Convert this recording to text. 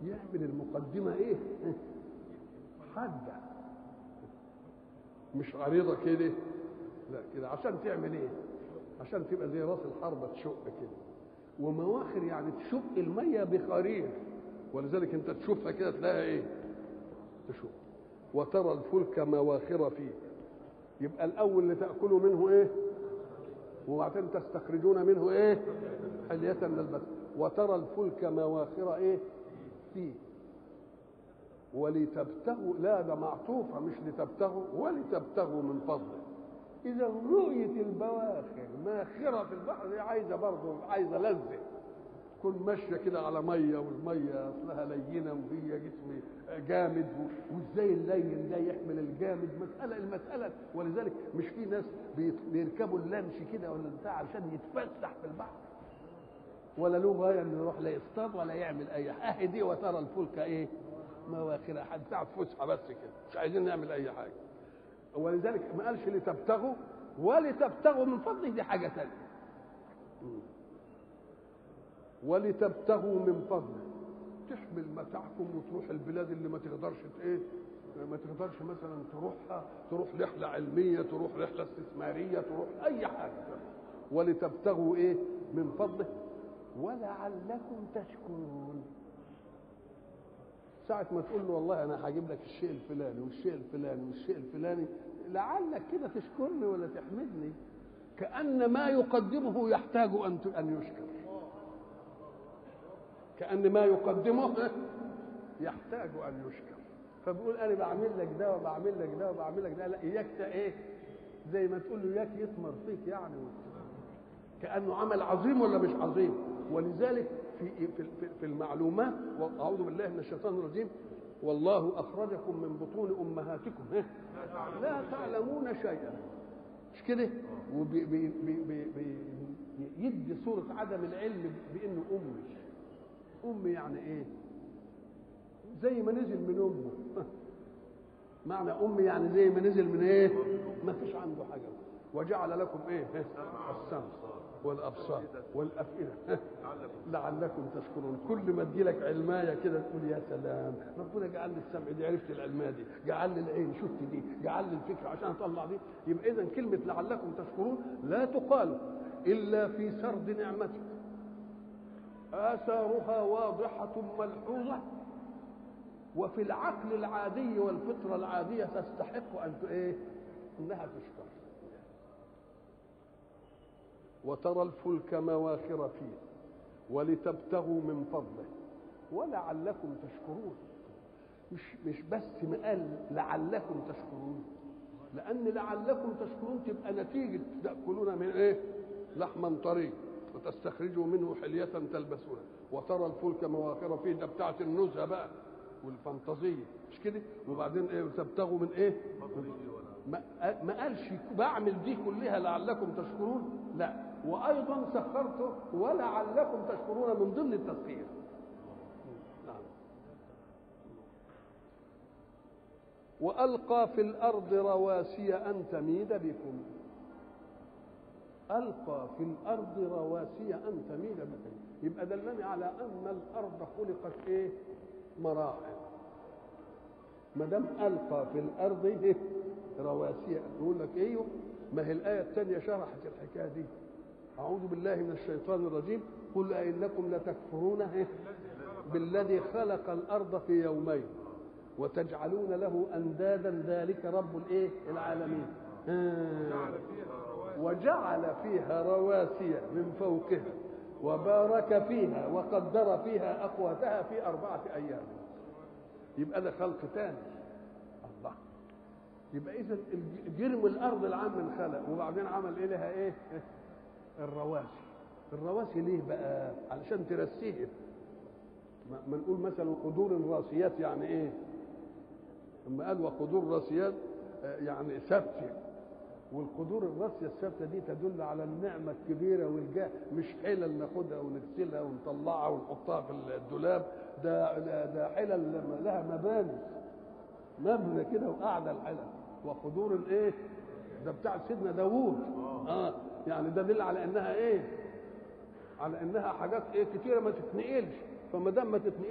يعمل المقدمه ايه حاده مش عريضه كده لا كده عشان تعمل ايه عشان تبقى زي راس الحربه تشق كده ومواخر يعني تشق الميه بخرير ولذلك انت تشوفها كده تلاقيها ايه تشوف وترى الفلك مواخر فيه يبقى الاول اللي تاكلوا منه ايه وبعدين تستخرجون منه ايه حلية للبس وترى الفلك مواخر ايه فيه ولتبتغوا لا ده معطوفة مش لتبتغوا ولتبتغوا من فضله إذا رؤية البواخر ماخرة في البحر دي عايزة برضه عايزة لذة تكون ماشية كده على مية والمية أصلها لينة وهي جسم جامد وإزاي اللين ده يحمل الجامد مسألة المسألة ولذلك مش في ناس بيركبوا اللانش كده ولا بتاع عشان يتفسح في البحر ولا له غاية إنه يروح لا يصطاد ولا يعمل أي حاجة أهي دي وترى الفلك إيه مواخرها حد بتاع فسحة بس كده مش عايزين نعمل أي حاجة ولذلك ما قالش لتبتغوا ولتبتغوا من فضله دي حاجة تانية ولتبتغوا من فضله تحمل متاعكم وتروح البلاد اللي ما تقدرش ايه ما تقدرش مثلا تروحها تروح رحله علميه تروح رحله استثماريه تروح اي حاجه ولتبتغوا ايه من فضله ولعلكم تشكرون ساعة ما تقول له والله أنا هجيب لك الشيء الفلاني والشيء الفلاني والشيء الفلاني لعلك كده تشكرني ولا تحمدني كأن ما يقدمه يحتاج أن أن يشكر كأن ما يقدمه يحتاج أن يشكر فبيقول أنا بعمل لك ده وبعمل لك ده وبعمل لك ده لا إياك إيه زي ما تقول له إياك يثمر فيك يعني كأنه عمل عظيم ولا مش عظيم ولذلك في في في المعلومات واعوذ بالله من الشيطان الرجيم والله اخرجكم من بطون امهاتكم لا تعلمون شيئا مش كده ويدي صورة عدم العلم بانه امي امي يعني ايه زي ما نزل من امه معنى امي يعني زي ما نزل من ايه ما فيش عنده حاجه وجعل لكم ايه السمع والابصار والافئده لعلكم تشكرون كل ما تجي لك علمايه كده تقول يا سلام ربنا جعل لي السمع دي عرفت العلمايه دي جعل لي العين شفت دي جعل لي الفكره عشان اطلع دي يبقى اذا كلمه لعلكم تشكرون لا تقال الا في سرد نعمته اثارها واضحه ملحوظه وفي العقل العادي والفطره العاديه تستحق ان ايه انها تشكر وترى الفلك مواخر فيه ولتبتغوا من فضله ولعلكم تشكرون مش مش بس ما قال لعلكم تشكرون لان لعلكم تشكرون تبقى نتيجه تاكلون من ايه لحما طري وتستخرجوا منه حلية تلبسونها وترى الفلك مواخر فيه ده بتاعت النزهة بقى والفانتازية مش كده وبعدين ايه وتبتغوا من ايه ما, ما قالش بعمل دي كلها لعلكم تشكرون لا وايضا سخرته ولعلكم تشكرون من ضمن التسخير نعم والقى في الارض رواسي ان تميد بكم القى في الارض رواسي ان تميد بكم يبقى دلني على ان الارض خلقت ايه مراحل ما دام القى في الارض إيه؟ رواسي يقول لك ايوه ما هي الايه الثانيه شرحت الحكايه دي أعوذ بالله من الشيطان الرجيم قل أئنكم لتكفرون إيه؟ بالذي خلق الأرض في يومين وتجعلون له أندادا ذلك رب الإيه العالمين آه. وجعل فيها رواسي من فوقها وبارك فيها وقدر فيها أقواتها في أربعة أيام يبقى ده خلق تاني الله يبقى إذا جرم الأرض العام من خلق وبعدين عمل إيه لها إيه الرواسي الرواسي ليه بقى علشان ترسيهم ما نقول مثلا قدور الراسيات يعني ايه لما قال وقدور راسيات يعني ثابته والقدور الراسيه الثابته دي تدل على النعمه الكبيره والجاه مش حلل ناخدها ونغسلها ونطلعها ونحطها في الدولاب ده ده, ده حلل لها مباني مبنى كده وقاعده الحلل وقدور الايه ده بتاع سيدنا داوود اه يعني ده دل على انها ايه على انها حاجات ايه كتيره ما تتنقلش فما دام ما تتنقلش